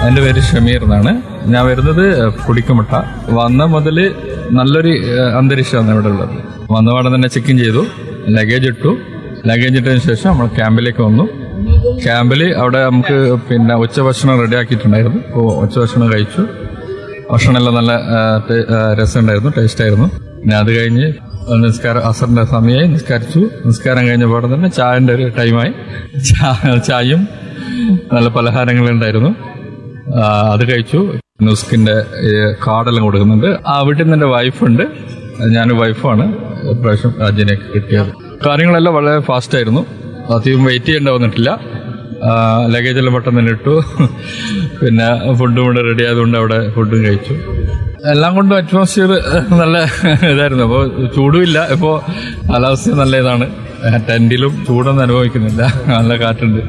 എൻ്റെ പേര് ഷമീർ എന്നാണ് ഞാൻ വരുന്നത് കുടിക്കുമുട്ട വന്ന മുതൽ നല്ലൊരു ഏഹ്, അന്തരീക്ഷമാണ് ഇവിടെ ഉള്ളത് വന്നപാടെ തന്നെ ചെക്കിൻ ചെയ്തു ലഗേജ് ഇട്ടു ലഗേജ് ഇട്ടതിന് ശേഷം നമ്മൾ ക്യാമ്പിലേക്ക് വന്നു ക്യാമ്പിൽ അവിടെ നമുക്ക് പിന്നെ ഉച്ചഭക്ഷണം റെഡി ആക്കിയിട്ടുണ്ടായിരുന്നു അപ്പോൾ ഉച്ചഭക്ഷണം കഴിച്ചു ഭക്ഷണമെല്ലാം നല്ല ഏഹ്, ടേ- ഏഹ്, രസമുണ്ടായിരുന്നു ടേസ്റ്റ് ആയിരുന്നു പിന്നെ അത് കഴിഞ്ഞ് നിസ്കാരം അസറിന്റെ സമയമായി നിസ്കരിച്ചു നിസ്കാരം കഴിഞ്ഞ പാടെ തന്നെ ചായന്റെ ഒരു ടൈമായി ചാ- ചായയും നല്ല പലഹാരങ്ങളുണ്ടായിരുന്നു ആ, അത് കഴിച്ചു നുസ്കിന്റെ ഈ കാർഡെല്ലാം കൊടുക്കുന്നുണ്ട് ആ വീട്ടിൽ നിന്ന് എൻ്റെ വൈഫുണ്ട് ഞാൻ വൈഫാണ് ഇപ്രാവശ്യം രാജ്യനെ കിട്ടിയത് കാര്യങ്ങളെല്ലാം വളരെ ഫാസ്റ്റ് ആയിരുന്നു അധികം വെയിറ്റ് ചെയ്യേണ്ട വന്നിട്ടില്ല ലഗേജ് എല്ലാം പെട്ടെന്ന് തന്നെ ഇട്ടു പിന്നെ ഫുഡും ഇവിടെ റെഡി ആയതുകൊണ്ട് അവിടെ ഫുഡും കഴിച്ചു എല്ലാം കൊണ്ടും അറ്റ്മോസ്ഫിയർ നല്ല ഇതായിരുന്നു അപ്പോൾ ചൂടുമില്ല ഇപ്പോൾ കാലാവസ്ഥ നല്ല ഇതാണ് ടെന്റിലും ചൂടൊന്നും അനുഭവിക്കുന്നില്ല നല്ല കാറ്റുണ്ട്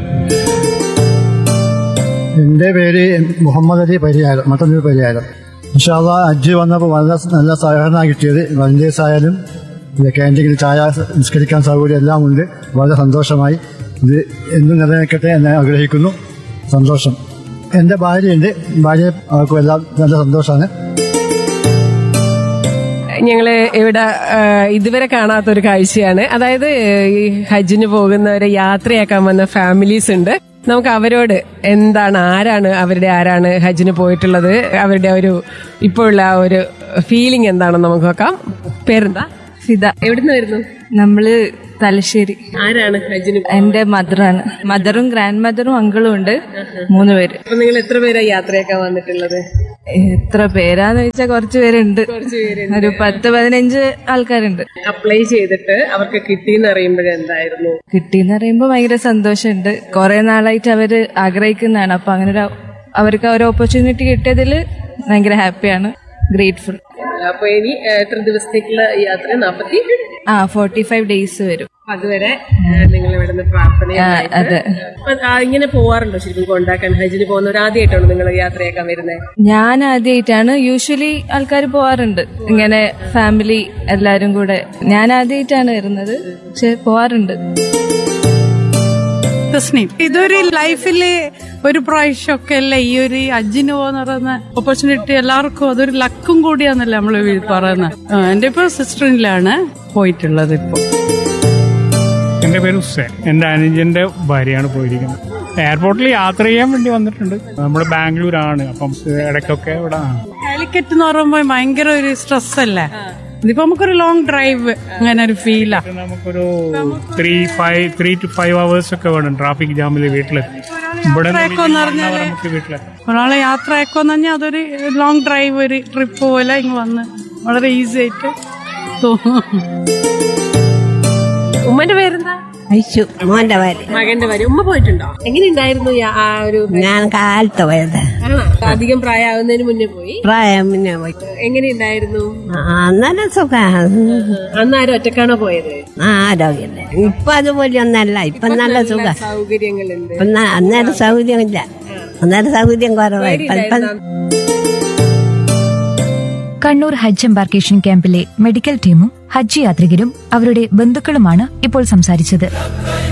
എൻ്റെ പേര് മുഹമ്മദ് അലി പരിയാരം മട്ടന്നൂർ പരിയാരം ഇൻഷാല്ല അജ്ജ് വന്നപ്പോൾ വളരെ നല്ല സഹകരണമാണ് കിട്ടിയത് വലഞ്ചേഴ്സ് ആയാലും ഇത് ക്യാൻറ്റീനിൽ ചായ നിസ്കരിക്കാൻ സൗകര്യം എല്ലാം ഉണ്ട് വളരെ സന്തോഷമായി ഇത് എന്നും നിലനിൽക്കട്ടെ എന്ന് ആഗ്രഹിക്കുന്നു സന്തോഷം എൻ്റെ ഭാര്യയുണ്ട് ഭാര്യ അവർക്കും എല്ലാം നല്ല സന്തോഷമാണ് ഞങ്ങള് ഇവിടെ ആ, ഇതുവരെ കാണാത്ത ഒരു കാഴ്ചയാണ് അതായത് ഈ ഹജ്ജിന് പോകുന്നവരെ യാത്രയാക്കാൻ വന്ന ഫാമിലീസ് ഉണ്ട് നമുക്ക് അവരോട് എന്താണ് ആരാണ് അവരുടെ ആരാണ് ഹജ്ജിന് പോയിട്ടുള്ളത് അവരുടെ ഒരു ഇപ്പോഴുള്ള ആ ഒരു ഫീലിംഗ് എന്താണെന്ന് നമുക്ക് നോക്കാം പേരെന്താ ഫിദ എവിടുന്ന് വരുന്നു നമ്മള് തലശ്ശേരി ആരാണ് ഹജ്ജിന് എന്റെ മദറാണ് മദറും ഗ്രാൻഡ് മദറും അങ്കിളും ഉണ്ട് മൂന്ന് പേര് അപ്പൊ നിങ്ങൾ എത്ര പേരാ യാത്രയാക്കാൻ വന്നിട്ടുള്ളത് എത്ര പേരാന്ന് ചോദിച്ചാൽ കുറച്ച് പേരുണ്ട് ഒരു പത്ത് പതിനഞ്ച് ആൾക്കാരുണ്ട് അപ്ലൈ ചെയ്തിട്ട് അവർക്ക് കിട്ടിയെന്ന് അറിയുമ്പോഴേ എന്തായിരുന്നു കിട്ടിയെന്ന് പറയുമ്പോൾ ഭയങ്കര സന്തോഷമുണ്ട് കുറെ നാളായിട്ട് അവര് ആഗ്രഹിക്കുന്നതാണ് അപ്പൊ അങ്ങനെ ഒരു അവർക്ക് ആ ഒരു ഓപ്പർച്യൂണിറ്റി കിട്ടിയതിൽ ഭയങ്കര ഹാപ്പിയാണ് ഗ്രേറ്റ്ഫുൾ അപ്പൊ ഇനി എത്ര ദിവസത്തേക്കുള്ള യാത്ര നാപ്പത്തി ആ ഫോർട്ടി ഫൈവ് ഡേയ്സ് വരും അതുവരെ നിങ്ങൾ ഇവിടുന്ന് പ്രാർത്ഥന അതെ ഇങ്ങനെ പോവാറുണ്ടോ ശരിക്കും കൊണ്ടാക്കാൻ ഹജ്ജിന് പോകുന്നവർ ആദ്യമായിട്ടാണ് നിങ്ങൾ യാത്രയാക്കാൻ വരുന്നത് ഞാൻ ആദ്യമായിട്ടാണ് യൂഷ്വലി ആൾക്കാർ പോവാറുണ്ട് ഇങ്ങനെ ഫാമിലി എല്ലാരും കൂടെ ഞാൻ ആദ്യമായിട്ടാണ് വരുന്നത് പക്ഷെ പോവാറുണ്ട് തസ്നീം ഇതൊരു ലൈഫില് ഒരു പ്രാവശ്യമൊക്കെ അല്ലേ ഈ ഒരു അജ്ജിന് പോകുന്ന പറയുന്ന ഓപ്പർച്യൂണിറ്റി എല്ലാവർക്കും അതൊരു ലക്കും കൂടിയാന്നല്ലേ നമ്മൾ പറയുന്നത് ആ, എന്റെ ഇപ്പൊ സിസ്റ്ററിലാണ് പോയിട്ടുള്ളത് ഇപ്പൊ എൻ്റെ പേര് ഹുസൈൻ എൻ്റെ അനുജൻ്റെ ഭാര്യയാണ് പോയിരിക്കുന്നത് എയർപോർട്ടിൽ യാത്ര ചെയ്യാൻ വേണ്ടി വന്നിട്ടുണ്ട് നമ്മൾ ബാംഗ്ലൂരാണ് അപ്പം ഇടയ്ക്കൊക്കെ ഇവിടെ ആണ് കാലിക്കറ്റ് എന്ന് പറയുമ്പോൾ ഭയങ്കര ഒരു സ്ട്രെസ് അല്ലേ ഇതിപ്പോ നമുക്കൊരു ലോങ് ഡ്രൈവ് അങ്ങനെ ഒരു ഫീലാ ഇത് നമുക്കൊരു three five three two five hours ഒക്കെ വേണം ട്രാഫിക് ജാമിൽ വീട്ടിലെത്തി ഇവിടെ നിന്ന് യാത്രയൊക്കെ എന്ന് one hour പറഞ്ഞാല് നമുക്ക് വീട്ടിലെത്താം ഒരാളെ യാത്രയൊക്കെ എന്ന് പറഞ്ഞാൽ അതൊരു ലോങ് ഡ്രൈവ് ഒരു ട്രിപ്പ് പോലെ ഇങ്ങ് വന്ന് വളരെ ഈസി ആയിട്ട് തോന്നും ഉമ്മന്റെ പേരെന്താ അയച്ചു മോന്റെ ഭാര്യ മകന്റെ വരെ ഉമ്മ പോയിട്ടുണ്ടോ എങ്ങനെയുണ്ടായിരുന്നു യാ- ആ ഒരു ഞാൻ കാലത്ത് പോയത് ആണോ അധികം പ്രായമാവുന്നതിന് മുന്നേ പോയി പ്രായം മുന്നേ പോയി എങ്ങനെയുണ്ടായിരുന്നു ആ, നല്ല സുഖ അന്ന് ആരും ഒറ്റക്കാണോ പോയത് ആരോഗ്യമില്ല ഇപ്പൊ അതുപോലെ ഒന്നല്ല ഇപ്പൊ നല്ല സുഖ സൗകര്യങ്ങളുണ്ട് ഇപ്പൊ ന- അന്നേരം സൗകര്യമില്ല അന്നേരം സൗകര്യം കുറവായി ഇപ്പൊ ഇപ്പൊ കണ്ണൂർ ഹജ്ജ് എംബാർക്കേഷൻ ക്യാമ്പിലെ മെഡിക്കൽ ടീമും ഹജ്ജ് യാത്രികരും അവരുടെ ബന്ധുക്കളുമാണ് ഇപ്പോൾ സംസാരിച്ചത്